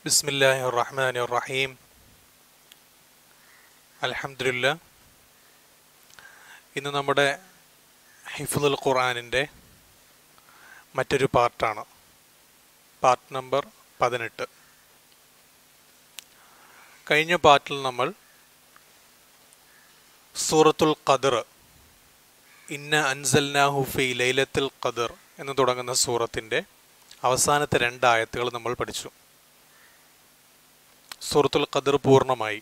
ബിസ്മില്ലാഹി റഹ്മാൻ റഹീം അൽഹംദുലില്ല ഇന്ന് നമ്മുടെ ഹിഫുൽ ഖുർആാനിൻ്റെ മറ്റൊരു പാർട്ടാണ് പാർട്ട് നമ്പർ പതിനെട്ട് കഴിഞ്ഞ പാർട്ടിൽ നമ്മൾ സൂറത്തുൽ ഖദർ ഇന്ന അൻസൽനാഹു ഫി ലൈലത്തുൽ ഖദർ എന്ന് തുടങ്ങുന്ന സൂറത്തിൻ്റെ അവസാനത്തെ രണ്ട് ആയത്തുകൾ നമ്മൾ പഠിച്ചു സൂറത്തുൽ ഖദർ പൂർണ്ണമായി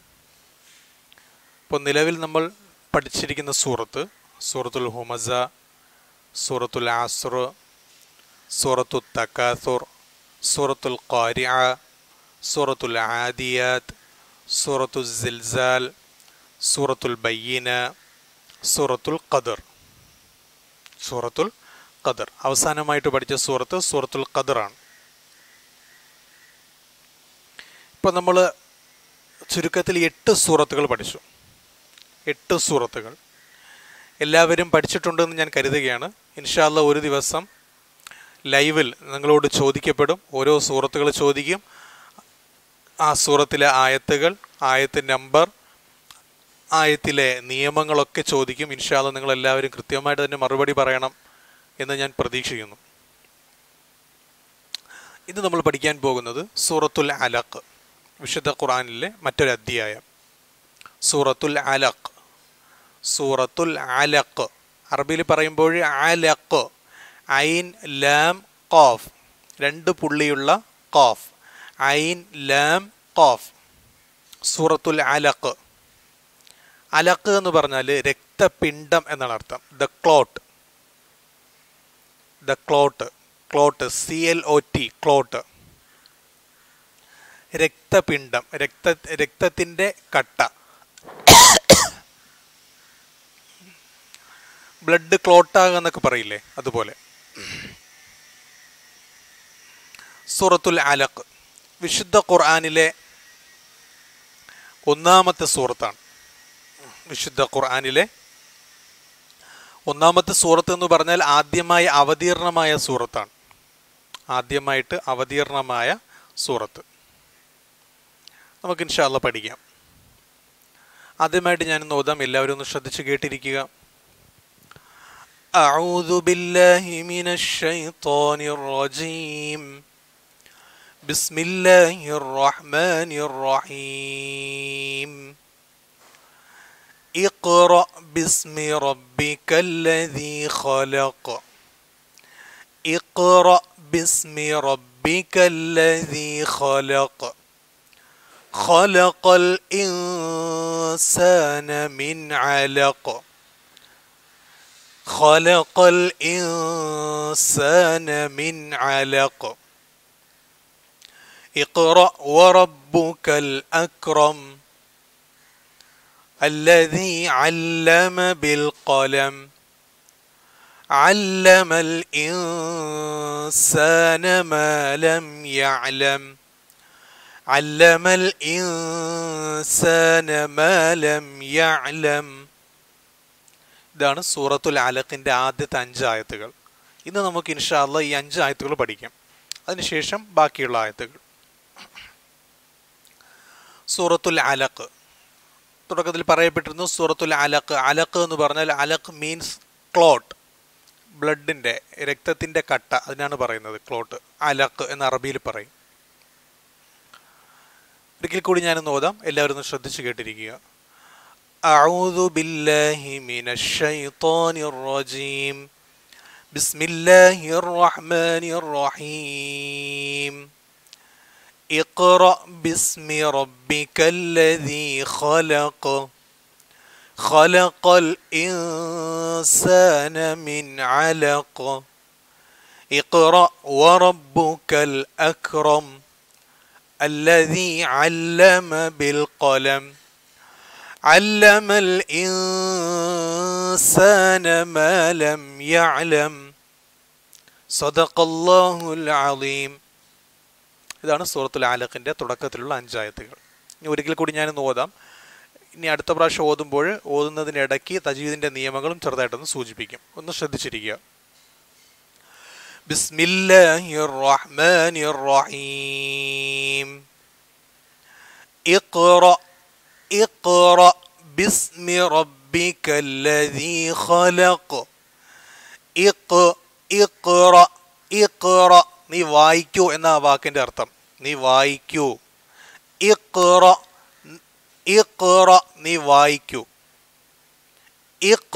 ഇപ്പോൾ നിലവിൽ നമ്മൾ പഠിച്ചിരിക്കുന്ന സൂറത്ത് സൂറത്തുൽ ഹുമസ സൂറത്തുൽ ആസ്ർ സൂറത്തുൽ തക്കാസുർ സൂറത്തുൽ ഖാരിഅ സൂറത്തുൽ ആദിയാത്ത് സൂറത്തുൽ സിൽസാൽ സൂറത്തുൽ ബയ്യന സൂറത്തുൽ ഖദർ സൂറത്തുൽ ഖദർ അവസാനമായിട്ട് പഠിച്ച സൂറത്ത് സൂറത്തുൽ ഖദറാണ് ഇപ്പം നമ്മൾ ചുരുക്കത്തിൽ എട്ട് സൂറത്തുകൾ പഠിച്ചു എട്ട് സൂറത്തുകൾ എല്ലാവരും പഠിച്ചിട്ടുണ്ടെന്ന് ഞാൻ കരുതുകയാണ് ഇൻഷാല്ല ഒരു ദിവസം ലൈവിൽ നിങ്ങളോട് ചോദിക്കപ്പെടും ഓരോ സൂറത്തുകൾ ചോദിക്കും ആ സൂറത്തിലെ ആയത്തുകൾ ആയത്ത് നമ്പർ ആയത്തിലെ നിയമങ്ങളൊക്കെ ചോദിക്കും ഇൻഷാല്ല നിങ്ങൾ എല്ലാവരും കൃത്യമായിട്ട് തന്നെ മറുപടി പറയണം എന്ന് ഞാൻ പ്രതീക്ഷിക്കുന്നു ഇത് നമ്മൾ പഠിക്കാൻ പോകുന്നത് സൂറത്തുൽ അലഖ് വിശുദ്ധ ഖുറാനിലെ മറ്റൊരു അധ്യായം സൂറത്തുൽ അലഖ് സൂറത്തുൽ അലഖ് അറബിയിൽ പറയുമ്പോൾ അലഖ് ഐൻ ലാം ഖാഫ് രണ്ട് പുള്ളിയുള്ള ഖാഫ് ഐൻ ലാം ഖാഫ് സൂറത്തുൽ അലഖ് അലഖ് എന്ന് പറഞ്ഞാൽ രക്തപിണ്ഡം എന്നാണ് അർത്ഥം the clot the clot clot C L O T clot രക്തപിണ്ഡം രക്ത രക്തത്തിൻ്റെ കട്ട ബ്ലഡ് ക്ലോട്ടാകുക എന്നൊക്കെ പറയില്ലേ അതുപോലെ സൂറത്തുൽ അലഖ് വിശുദ്ധ ഖുർആാനിലെ ഒന്നാമത്തെ സൂറത്താണ് വിശുദ്ധ ഖുർആാനിലെ ഒന്നാമത്തെ സൂറത്ത് എന്ന് പറഞ്ഞാൽ ആദ്യമായി അവതീർണമായ സൂറത്താണ് ആദ്യമായിട്ട് അവതീർണമായ സൂറത്ത് നമുക്ക് ഇൻഷാല്ല പഠിക്കാം ആദ്യമായിട്ട് ഞാൻ ഓതാം എല്ലാവരും ഒന്ന് ശ്രദ്ധിച്ച് കേട്ടിരിക്കുക أعوذ بالله من الشيطان الرجيم بسم الله الرحمن الرحيم اقرأ باسم ربك الذي خلق اقرأ باسم ربك الذي خلق خلق الإنسان من علق خلق الإنسان من علق اقرأ وربك الأكرم الذي علم بالقلم علم الإنسان ما لم يعلم علم الإنسان ما لم يعلم ഇതാണ് സൂറത്തുൽ അലഖിൻ്റെ ആദ്യത്തെ അഞ്ച് ആയത്തുകൾ ഇന്ന് നമുക്ക് ഇൻഷാല്ല ഈ അഞ്ച് ആയത്തുകൾ പഠിക്കാം അതിനുശേഷം ബാക്കിയുള്ള ആയത്തുകൾ സൂറത്തുൽ അലഖ് തുടക്കത്തിൽ പറയപ്പെട്ടിരുന്നു സൂറത്തുൽ അലഖ് അലഖ് എന്ന് പറഞ്ഞാൽ അലഖ് മീൻസ് ക്ലോട്ട് ബ്ലഡിൻ്റെ രക്തത്തിൻ്റെ കട്ട അതിനാണ് പറയുന്നത് ക്ലോട്ട് അലഖ് എന്ന് അറബിയിൽ പറയും ഒരിക്കൽ കൂടി ഞാനൊന്ന് ഓതാം എല്ലാവരും ഒന്ന് ശ്രദ്ധിച്ച് കേട്ടിരിക്കുക أعوذ بالله من الشيطان الرجيم بسم الله الرحمن الرحيم اقرأ باسم ربك الذي خلق خلق الإنسان من علق اقرأ وربك الأكرم الذي علم بالقلم علم الإنسان ما لم يعلم صدق الله العظيم ഇതാണ് സൂറത്തുൽ ആലഖിൻ്റെ തുടക്കത്തിലുള്ള അഞ്ചായത്തുകൾ ഇനി ഒരിക്കൽ കൂടി ഞാനൊന്ന് ഓതാം ഇനി അടുത്ത പ്രാവശ്യം ഓതുമ്പോൾ ഓതുന്നതിനിടയ്ക്ക് തജീദിൻ്റെ നിയമങ്ങളും ചെറുതായിട്ടൊന്ന് സൂചിപ്പിക്കും ഒന്ന് ശ്രദ്ധിച്ചിരിക്കുക بسم الله الرحمن الرحيم اقرأ اقرأ باسم ربك الذي خلق ഇഖ് ഇഖ്റ ഇഖ്റ നീ വായിക്കൂ എന്ന ആ വാക്കിന്റെ അർത്ഥം നീ വായിക്കൂ ഇഖ്റ ഇഖ്റ നീ വായിക്കൂ ഇഖ്റ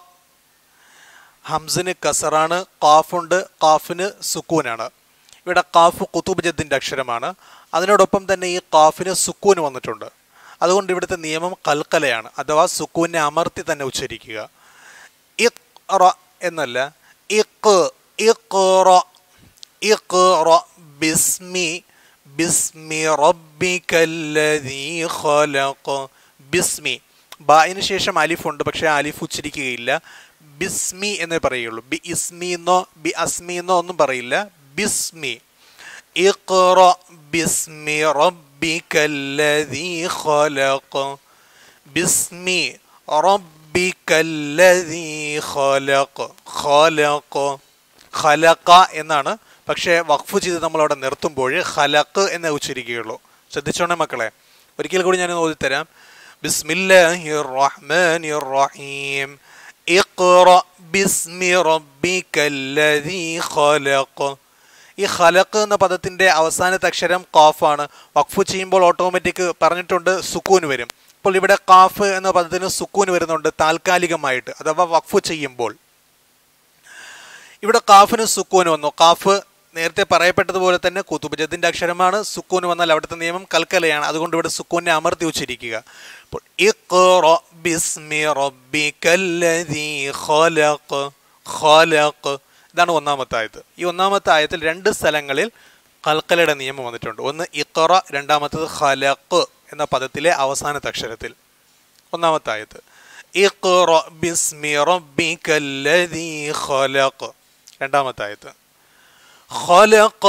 ഹംസിന് കസറാണ് കാഫുണ്ട് കാഫിന് സുക്കൂനാണ് ഇവിടെ കാഫ് കുത്തുബ് ജദ്ദിൻ്റെ അക്ഷരമാണ് അതിനോടൊപ്പം തന്നെ ഈ കാഫിന് സുക്കൂൻ വന്നിട്ടുണ്ട് അതുകൊണ്ട് ഇവിടുത്തെ നിയമം കൽക്കലയാണ് അഥവാ സുക്കൂനെ അമർത്തി തന്നെ ഉച്ചരിക്കുക ഇഖ്റ എന്നല്ല ഇഖ് ഇഖ്റ ഇഖ്റ ബിസ്മി ബിസ്മി റബ്ബിക്കല്ലദീ ഖലഖ് ബിസ്മി ബായിന് ശേഷം അലിഫ് ഉണ്ട് പക്ഷേ ആ അലിഫ് ഉച്ചരിക്കുകയില്ല ബിസ്മി എന്നേ പറയുള്ളൂ ബി ഇസ്മി എന്നോ ബി അസ്മി എന്നോ ഒന്നും പറയില്ല ബിസ്മി ഇഖ്റ ബിസ്മി റബ്ബിക്കല്ലദീ ഖലഖ് ബിസ്മി റബ്ബിക്കല്ലദീ ഖലഖ് ഖലഖ് ഖലഖ എന്നാണ് പക്ഷേ വഖഫ് ചെയ്ത് നമ്മൾ അവിടെ നിർത്തുമ്പോൾ ഖലഖ് എന്നേ ഉച്ചരിക്കുകയുള്ളൂ ശ്രദ്ധിച്ചോണേ മക്കളെ ഒരിക്കൽ കൂടി ഞാൻ ഓതിത്തരാം ബിസ്മില്ലാഹിർ റഹ്മാനിർ റഹീം ഇഖ്റ ബിസ്മി റബ്ബിക്കല്ലദീ ഖലഖ് ഈ ഖലഖ് എന്ന പദത്തിന്റെ അവസാനത്തെ അക്ഷരം ഖാഫാണ് വഖഫ് ചെയ്യുമ്പോൾ ഓട്ടോമാറ്റിക് പറഞ്ഞിട്ടുണ്ട് സുക്കൂൻ വരും അപ്പോൾ ഇവിടെ ഖാഫ് എന്ന പദത്തിന് സുക്കൂൻ വരുന്നുണ്ട് താൽക്കാലികമായിട്ട് അഥവാ വഖഫ് ചെയ്യുമ്പോൾ ഇവിടെ കാഫിന് സുക്കൂന് വന്നു കാഫ് നേരത്തെ പറയപ്പെട്ടതുപോലെ തന്നെ കുത്തുബജത്തിന്റെ അക്ഷരമാണ് സുക്കൂന് വന്നാൽ അവിടുത്തെ നിയമം കൽക്കലയാണ് അതുകൊണ്ട് ഇവിടെ സുക്കൂനെ അമർത്തി ഉച്ചരിക്കുക അപ്പോൾ ഇഖ്റ ബിസ്മി റബ്ബിക്കല്ലദീ ഖലഖ് ഖലഖ് ഇതാണ് ഒന്നാമത്തെ ആയത്ത് ഈ ഒന്നാമത്തെ ആയത്തിൽ രണ്ട് സ്ഥലങ്ങളിൽ കൽക്കലയുടെ നിയമം വന്നിട്ടുണ്ട് ഒന്ന് ഇഖ്റ രണ്ടാമത്തത് ഖലഖ് എന്ന പദത്തിലെ അവസാനത്തെ അക്ഷരത്തിൽ ഒന്നാമത്തെ ആയത്ത് ഇഖ്റ ബിസ്മി റബ്ബിക്കല്ലദീ ഖലഖ് രണ്ടാമത്തെ ആയത്ത് خلق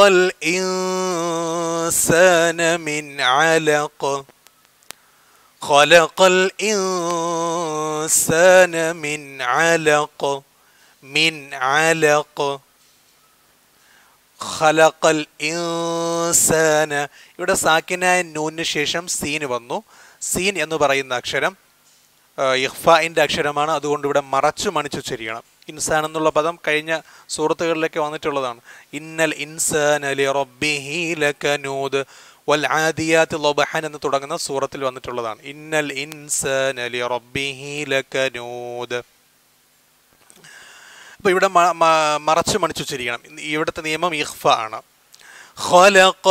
الإنسان من علق خلق الإنسان من علق من علق ഖലഖൽ ഇൻസാന ഇവിടെ സാക്കിനായ നൂന് ശേഷം സീൻ വന്നു സീൻ എന്ന് പറയുന്ന അക്ഷരം ഇഹ്ഫായിൻ്റെ അക്ഷരമാണ് അതുകൊണ്ട് ഇവിടെ മറച്ചു മണിച്ചുച്ചരിക്കണം ഇൻസാൻ എന്നുള്ള പദം കഴിഞ്ഞ സുഹൃത്തുക്കളിലേക്ക് വന്നിട്ടുള്ളതാണ് ഇന്നൽ ഇൻസാൻ അലി റബ്ബിഹി ലകനൂദ് വൽ ആദിയാത്ത് ലൊബഹൻ എന്ന് തുടങ്ങുന്ന സൂറത്തിൽ വന്നിട്ടുള്ളതാണ് ഇന്നൽ ഇൻസാൻ അലി റബ്ബിഹി ലകനൂദ് അപ്പോൾ ഇവിടെ മറച്ചു മണിച്ചുച്ചരിക്കണം ഇവിടുത്തെ നിയമം ഇഹ്ഫ ആണ് خلق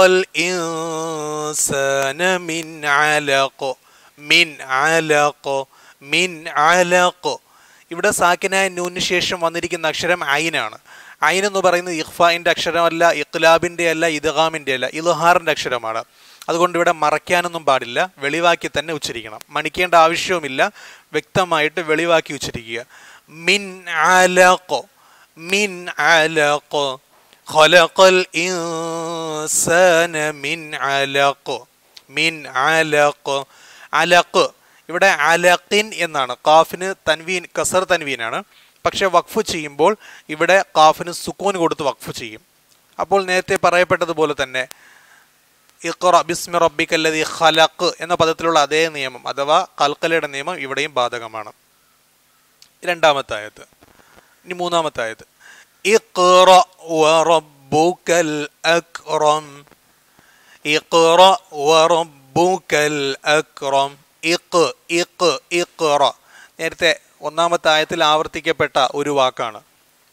الإنسان من علق من علق മിൻ അലഖ് ഇവിടെ സാക്കിനായ നൂന് ശേഷം വന്നിരിക്കുന്ന അക്ഷരം ഐനാണ് ഐൻ എന്ന് പറയുന്നത് ഇഖ്ഫായിൻ്റെ അക്ഷരമല്ല ഇഖ്ലാബിൻ്റെ അല്ല ഇദ്ഗാമിൻ്റെ അല്ല ഇൽഹാറിൻ്റെ അക്ഷരമാണ് അതുകൊണ്ട് ഇവിടെ മറയ്ക്കാനൊന്നും പാടില്ല വെളിവാക്കി തന്നെ ഉച്ചരിക്കണം മണിക്കേണ്ട ആവശ്യവുമില്ല വ്യക്തമായിട്ട് വെളിവാക്കി ഉച്ചരിക്കുക മിൻ അലഖ് മിൻ അലഖ് خلق الإنسان من علق من علق علق ഇവിടെ അലഖിൻ എന്നാണ് കാഫിന് തൻവീൻ കസർ തൻവീനാണ് പക്ഷെ വഖഫ് ചെയ്യുമ്പോൾ ഇവിടെ കാഫിന് സുക്കൂൻ കൊടുത്ത് വഖഫ് ചെയ്യും അപ്പോൾ നേരത്തെ പറയപ്പെട്ടതുപോലെ തന്നെ ഇഖ്റ ബിസ്മി റബ്ബിക്കല്ലതി ഖലഖ് എന്ന പദത്തിലുള്ള അതേ നിയമം അഥവാ കൽക്കലയുടെ നിയമം ഇവിടെയും ബാധകമാണ് രണ്ടാമത്തെ ആയത്ത് ഇനി മൂന്നാമത്തെ ആയത്ത് ഇഖ്റ വറബ്ബുക്കൽ അക്റം ഇഖ്റ വറബ്ബുക്കൽ അക്റം ഇഖ് ഇഖ് ഇഖ്റ നേരത്തെ ഒന്നാമത്തെ ആയത്തിൽ ആവർത്തിക്കപ്പെട്ട ഒരു വാക്കാണ്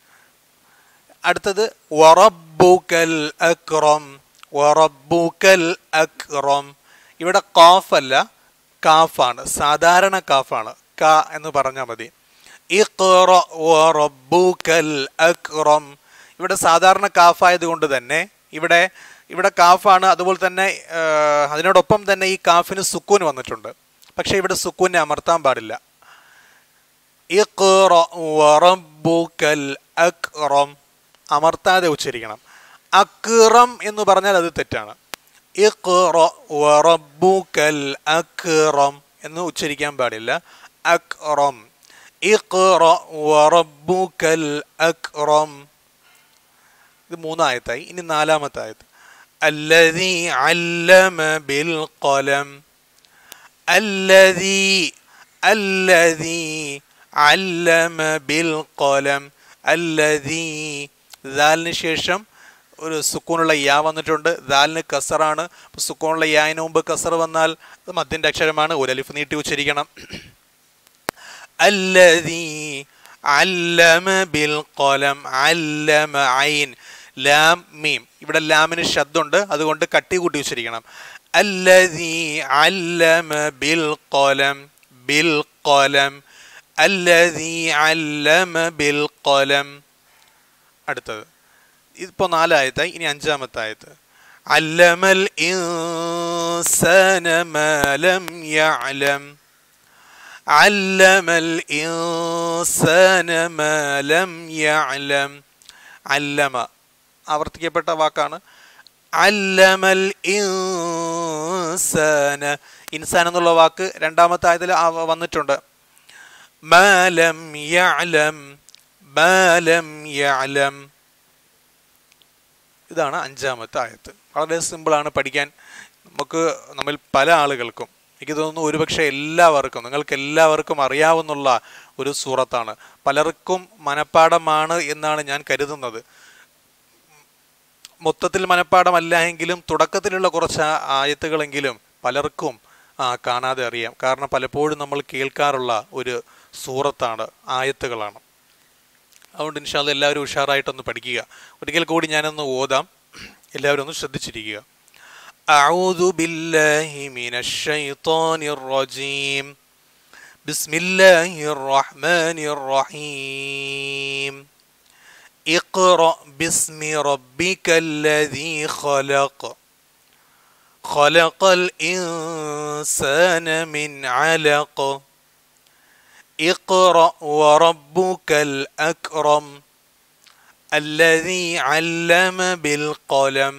അടുത്തത് വറബ്ബുക്കൽ അക്റം വറബ്ബുക്കൽ അക്റം ഇവിടെ കാഫ് അല്ല കാഫാണ് സാധാരണ കാഫാണ് ക എന്ന് പറഞ്ഞാൽ മതി ഇഖ്റ വറബ്ബുക്കൽ അക്റം ഇവിടെ സാധാരണ കാഫായതുകൊണ്ട് തന്നെ ഇവിടെ ഇവിടെ കാഫാണ് അതുപോലെ തന്നെ അതിനോടൊപ്പം തന്നെ ഈ കാഫിന് സുക്കൂൻ വന്നിട്ടുണ്ട് പക്ഷേ ഇവിടെ സുക്കൂനെ അമർത്താൻ പാടില്ല ഇഖ്റ വറബ്ബുക്കൽ അക്റം അമർത്താതെ ഉച്ചരിക്കണം അക്റം എന്ന് പറഞ്ഞാൽ അത് തെറ്റാണ് ഇഖ്റ വറബ്ബുക്കൽ അക്റം എന്ന് ഉച്ചരിക്കാൻ പാടില്ല അക്റം ഇഖ്റ വറബ്ബുക്കൽ അക്റം ഇത് മൂന്നായത്തായി ഇനി നാലാമത്തെ ആയത്ത് അല്ലദീ അല്ലമ ബിൽ ഖലം അല്ലദീ അല്ലദീ അല്ലമ ബിൽ ഖലം അല്ലദീ ദാലിന് ശേഷം ഒരു സുക്കൂണുള്ള യാ വന്നിട്ടുണ്ട് ദാലിന് കസറാണ് അപ്പോൾ സുക്കൂണുള്ള യാന് മുമ്പ് കസർ വന്നാൽ അത് മദ്യൻ്റെ അക്ഷരമാണ് ഒരു അലിഫ് നീട്ടി ഉച്ചരിക്കണം അല്ലദീ അല്ലമ ബിൽ ഖലം അല്ലമ ഐൻ ലാം മീം ഇവിടെ ലാമിന് ശബ്ദമുണ്ട് അതുകൊണ്ട് കട്ടി കൂട്ടി ഉച്ചരിക്കണം അല്ലദീ അല്ലമ ബിൽ ഖലം ബിൽ ഖലം അല്ലദീ അല്ലമ ബിൽ ഖലം അടുത്തത് ഇതിപ്പോൾ നാലായത്തായി ഇനി അഞ്ചാമത്തെ ആയത്ത് അല്ലമൽ ഇൻസാന മാ ലം യഅലം علم الإنسان ما لم يعلم علم ആവർത്തിക്കപ്പെട്ട വാക്കാണ് അല്ലമൽ ഇൻസാന ഇൻസാൻ എന്നുള്ള വാക്ക് രണ്ടാമത്തെ ആയതിൽ വന്നിട്ടുണ്ട് മാലം യഅലം മാലം യഅലം ഇതാണ് അഞ്ചാമത്തെ ആയത്ത് വളരെ സിമ്പിളാണ് പഠിക്കാൻ നമുക്ക് നമ്മിൽ പല ആളുകൾക്കും എനിക്ക് തോന്നുന്നു ഒരുപക്ഷെ എല്ലാവർക്കും നിങ്ങൾക്ക് എല്ലാവർക്കും അറിയാവുന്നുള്ള ഒരു സൂറത്താണ് പലർക്കും മനപ്പാടമാണ് എന്നാണ് ഞാൻ കരുതുന്നത് മൊത്തത്തിൽ മനപ്പാടമല്ല എങ്കിലും തുടക്കത്തിലുള്ള കുറച്ച് ആ- ആയത്തുകളെങ്കിലും പലർക്കും ആ, കാണാതെ അറിയാം കാരണം പലപ്പോഴും നമ്മൾ കേൾക്കാറുള്ള ഒരു സൂറത്താണ് ആയത്തുകളാണ് അതുകൊണ്ട് ഇൻഷാല്ല എല്ലാവരും ഉഷാറായിട്ടൊന്ന് പഠിക്കുക ഒരിക്കൽ കൂടി ഞാനൊന്ന് ഓതാം എല്ലാവരും ഒന്ന് ശ്രദ്ധിച്ചിരിക്കുക أعوذ بالله من الشيطان الرجيم بسم الله الرحمن الرحيم اقرأ باسم ربك الذي خلق خلق الإنسان من علق اقرأ وربك الأكرم الذي علم بالقلم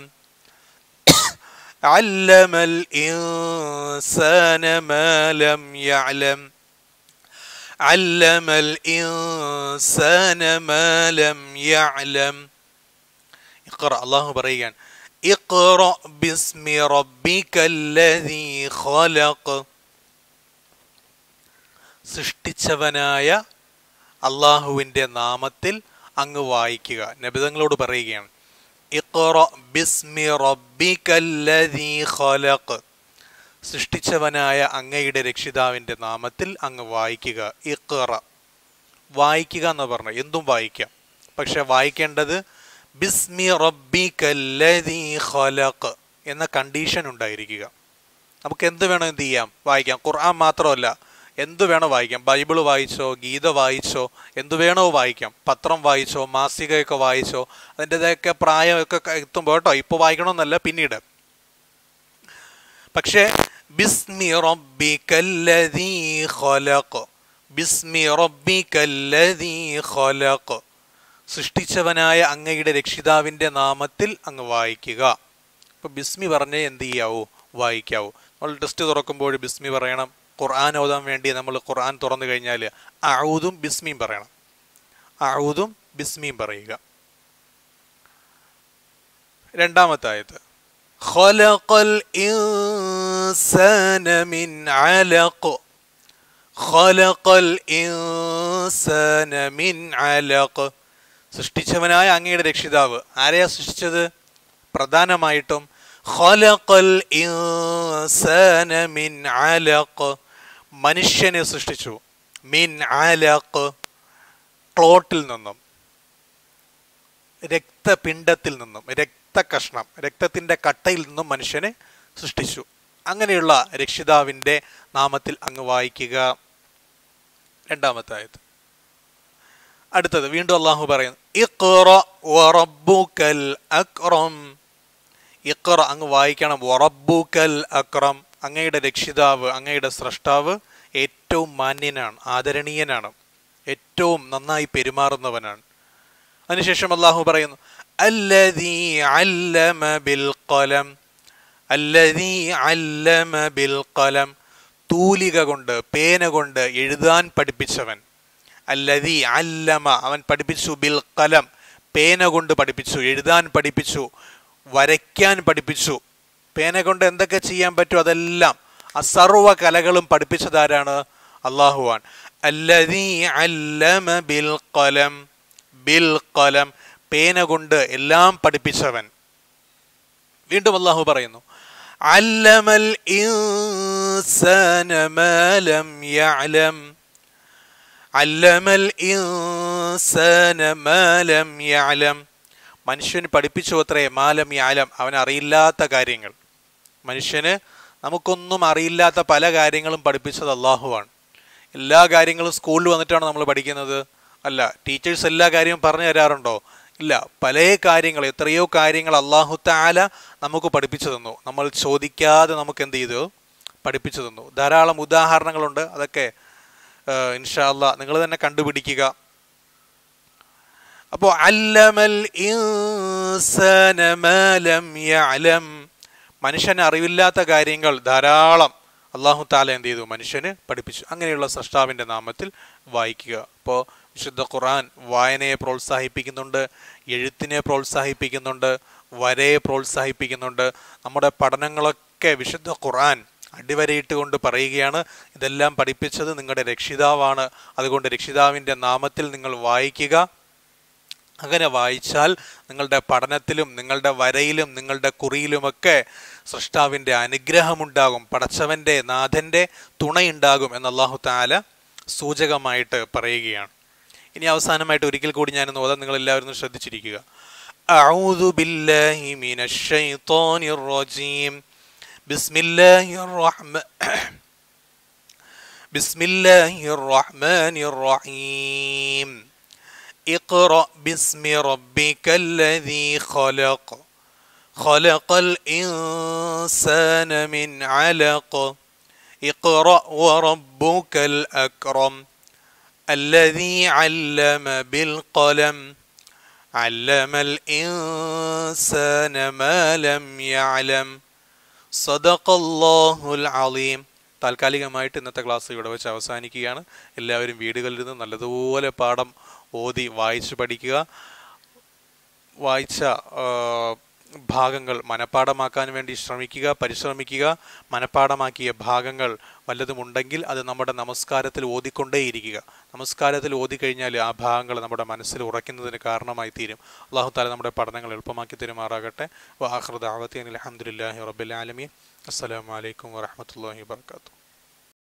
علم الإنسان ما لم يعلم علم الإنسان ما لم يعلم اقرأ الله بريان اقرأ باسم ربك الذي خلق സൃഷ്ടിച്ചവനായ അള്ളാഹുവിൻ്റെ നാമത്തിൽ അങ്ങ് വായിക്കുക നബിതങ്ങളോട് പറയുകയാണ് ഇഖ്റ ബിസ്മി റബ്ബിക്കല്ലദീ ഖലഖ് സൃഷ്ടിച്ചവനായ അങ്ങയുടെ രക്ഷിതാവിൻ്റെ നാമത്തിൽ അങ്ങ് വായിക്കുക ഇഖ്റ വായിക്കുക എന്ന് പറഞ്ഞു എന്തും വായിക്കാം പക്ഷെ വായിക്കേണ്ടത് ബിസ്മി റബ്ബിക്കല്ലദീ ഖലഖ് എന്ന കണ്ടീഷൻ ഉണ്ടായിരിക്കുക നമുക്ക് എന്ത് വേണം എന്ത് ചെയ്യാം വായിക്കാം ഖുർആൻ മാത്രമല്ല എന്ത് വേണോ വായിക്കാം ബൈബിൾ വായിച്ചോ ഗീത വായിച്ചോ എന്ത് വേണോ വായിക്കാം പത്രം വായിച്ചോ മാസികയൊക്കെ വായിച്ചോ അതിൻ്റെതൊക്കെ പ്രായമൊക്കെ ക- എത്തുമ്പോൾ കേട്ടോ ഇപ്പോൾ വായിക്കണമെന്നല്ല പിന്നീട് പക്ഷേ ബിസ്മി റബ്ബിക്കല്ലദീ ഖലഖ് ബിസ്മി റബ്ബിക്കല്ലദീ ഖലഖ് സൃഷ്ടിച്ചവനായ അങ്ങയുടെ രക്ഷിതാവിൻ്റെ നാമത്തിൽ അങ്ങ് വായിക്കുക ഇപ്പോൾ ബിസ്മി പറഞ്ഞേ എന്ത് ചെയ്യാവൂ വായിക്കാവൂ നമ്മൾ ടെസ്റ്റ് തുറക്കുമ്പോൾ ബിസ്മി പറയണം ഖുർആൻ ഓതാൻ വേണ്ടി നമ്മൾ ഖുർആൻ തുറന്നു കഴിഞ്ഞാൽ അഊദും ബിസ്മിയും പറയണം അഊദും ബിസ്മിയും പറയുക രണ്ടാമത്തെ ആയത്ത് خلق الإنسان من علق خلق الإنسان من علق സൃഷ്ടിച്ചവനായ അങ്ങയുടെ രക്ഷിതാവ് ആരെയാ സൃഷ്ടിച്ചത് പ്രധാനമായിട്ടും ഖലഖൽ ഇൻസാന മിൻ അലഖ് മനുഷ്യനെ സൃഷ്ടിച്ചു മിൻ അലഖ് ക്ലോട്ടിൽ നിന്നും രക്തപിണ്ഡത്തിൽ നിന്നും രക്തകഷ്ണം രക്തത്തിൻ്റെ കട്ടയിൽ നിന്നും മനുഷ്യനെ സൃഷ്ടിച്ചു അങ്ങനെയുള്ള രക്ഷിതാവിൻ്റെ നാമത്തിൽ അങ്ങ് വായിക്കുക രണ്ടാമത്തെ ആയത് അടുത്തത് വീണ്ടും അള്ളാഹു പറയുന്നു ഇഖ്റ വറബ്ബുക്കൽ അക്രം ഇഖ്റ അങ്ങ് വായിക്കണം വറബ്ബുക്കൽ അക്രം അങ്ങയുടെ രക്ഷിതാവ് അങ്ങയുടെ സ്രഷ്ടാവ് ഏറ്റവും മാന്യനാണ് ആദരണീയനാണ് ഏറ്റവും നന്നായി പെരുമാറുന്നവനാണ് അതിനുശേഷം അള്ളാഹു പറയുന്നു അല്ലദീ അല്ലമ ബിൽ ഖലം അല്ലദീ അല്ലമ ബിൽ ഖലം തൂലിക കൊണ്ട് പേന കൊണ്ട് എഴുതാൻ പഠിപ്പിച്ചവൻ അല്ലദീ അല്ലമ അവൻ പഠിപ്പിച്ചു ബിൽ ഖലം പേന കൊണ്ട് പഠിപ്പിച്ചു എഴുതാൻ പഠിപ്പിച്ചു വരയ്ക്കാൻ പഠിപ്പിച്ചു പേന കൊണ്ട് എന്തൊക്കെ ചെയ്യാൻ പറ്റും അതെല്ലാം ആ സർവ്വ കലകളും പഠിപ്പിച്ചതാരാണ് അള്ളാഹുവാൻ അല്ലദീ അല്ലമ ബിൽ ഖലം ബിൽ ഖലം പേന കൊണ്ട് എല്ലാം പഠിപ്പിച്ചവൻ വീണ്ടും അള്ളാഹു പറയുന്നു അല്ലമൽ ഇൻസാന മാ ലം യഅലം അല്ലമൽ ഇൻസാന മാ ലം യഅലം മനുഷ്യന് പഠിപ്പിച്ചു അത്രേ മാലം യാലം അവൻ അറിയില്ലാത്ത കാര്യങ്ങൾ മനുഷ്യന് നമുക്കൊന്നും അറിയില്ലാത്ത പല കാര്യങ്ങളും പഠിപ്പിച്ചത് അള്ളാഹുവാണ് എല്ലാ കാര്യങ്ങളും സ്കൂളിൽ വന്നിട്ടാണ് നമ്മൾ പഠിക്കുന്നത് അല്ല ടീച്ചേഴ്സ് എല്ലാ കാര്യവും പറഞ്ഞു തരാറുണ്ടോ ഇല്ല പല കാര്യങ്ങൾ എത്രയോ കാര്യങ്ങൾ അള്ളാഹു താല നമുക്ക് പഠിപ്പിച്ചു തന്നു നമ്മൾ ചോദിക്കാതെ നമുക്ക് എന്ത് ചെയ്തു പഠിപ്പിച്ചു തന്നു ധാരാളം ഉദാഹരണങ്ങളുണ്ട് അതൊക്കെ ഇൻഷാല്ല നിങ്ങൾ തന്നെ കണ്ടുപിടിക്കുക അപ്പോൾ അല്ലമൽ ഇൻസാന മാ ലം യഅലം മനുഷ്യന് അറിവില്ലാത്ത കാര്യങ്ങൾ ധാരാളം അള്ളാഹു താല എന്ത് ചെയ്തു മനുഷ്യന് പഠിപ്പിച്ചു അങ്ങനെയുള്ള സൃഷ്ടാവിൻ്റെ നാമത്തിൽ വായിക്കുക അപ്പോൾ വിശുദ്ധ ഖുർആൻ വായനയെ പ്രോത്സാഹിപ്പിക്കുന്നുണ്ട് എഴുത്തിനെ പ്രോത്സാഹിപ്പിക്കുന്നുണ്ട് വരയെ പ്രോത്സാഹിപ്പിക്കുന്നുണ്ട് നമ്മുടെ പഠനങ്ങളൊക്കെ വിശുദ്ധ ഖുർആൻ അടിവരയിട്ട് കൊണ്ട് പറയുകയാണ് ഇതെല്ലാം പഠിപ്പിച്ചത് നിങ്ങളുടെ രക്ഷിതാവാണ് അതുകൊണ്ട് രക്ഷിതാവിൻ്റെ നാമത്തിൽ നിങ്ങൾ വായിക്കുക അങ്ങനെ വായിച്ചാൽ നിങ്ങളുടെ പഠനത്തിലും നിങ്ങളുടെ വരയിലും നിങ്ങളുടെ കുറിയിലുമൊക്കെ സൃഷ്ടാവിൻ്റെ അനുഗ്രഹമുണ്ടാകും പടച്ചവൻ്റെ നാഥൻ്റെ തുണയുണ്ടാകും എന്ന് അള്ളാഹു താല സൂചകമായിട്ട് പറയുകയാണ് ഇനി അവസാനമായിട്ട് ഒരിക്കൽ കൂടി ഞാനൊന്ന് ഓതാൻ നിങ്ങൾ എല്ലാവരും ഒന്ന് ശ്രദ്ധിച്ചിരിക്കുക أعوذ بالله من الشيطان الرجيم بسم الله الرحمن بسم الله الرحمن الرحيم اقرأ باسم ربك الذي خلق خلق الإنسان من علق اقرأ وربك الأكرم الذي علم بالقلم علم الإنسان ما لم يعلم صدق الله العظيم താൽക്കാലികമായിട്ട് ഇന്നത്തെ ക്ലാസ് ഇവിടെ വെച്ച് അവസാനിക്കുകയാണ് എല്ലാവരും വീടുകളിൽ നിന്ന് നല്ലതുപോലെ പാഠം ഓതി വായിച്ചു പഠിക്കുക വായിച്ച ആ, ഭാഗങ്ങൾ മനഃപ്പാടമാക്കാൻ വേണ്ടി ശ്രമിക്കുക പരിശ്രമിക്കുക മനഃപ്പാടമാക്കിയ ഭാഗങ്ങൾ വല്ലതുമുണ്ടെങ്കിൽ അത് നമ്മുടെ നമസ്കാരത്തിൽ ഓതിക്കൊണ്ടേയിരിക്കുക നമസ്കാരത്തിൽ ഓതിക്കഴിഞ്ഞാൽ ആ ഭാഗങ്ങൾ നമ്മുടെ മനസ്സിൽ ഉറയ്ക്കുന്നതിന് കാരണമായി തീരും അള്ളാഹു താല നമ്മുടെ പഠനങ്ങൾ എളുപ്പമാക്കി തരുമാറാകട്ടെ വാഹൃദാവത്തി അലഹമുല്ലാഹി റബ്ബുൽ ആലമീൻ അസ്സലാമലൈക്കും വറഹമത്തല്ലാഹി വാത്തു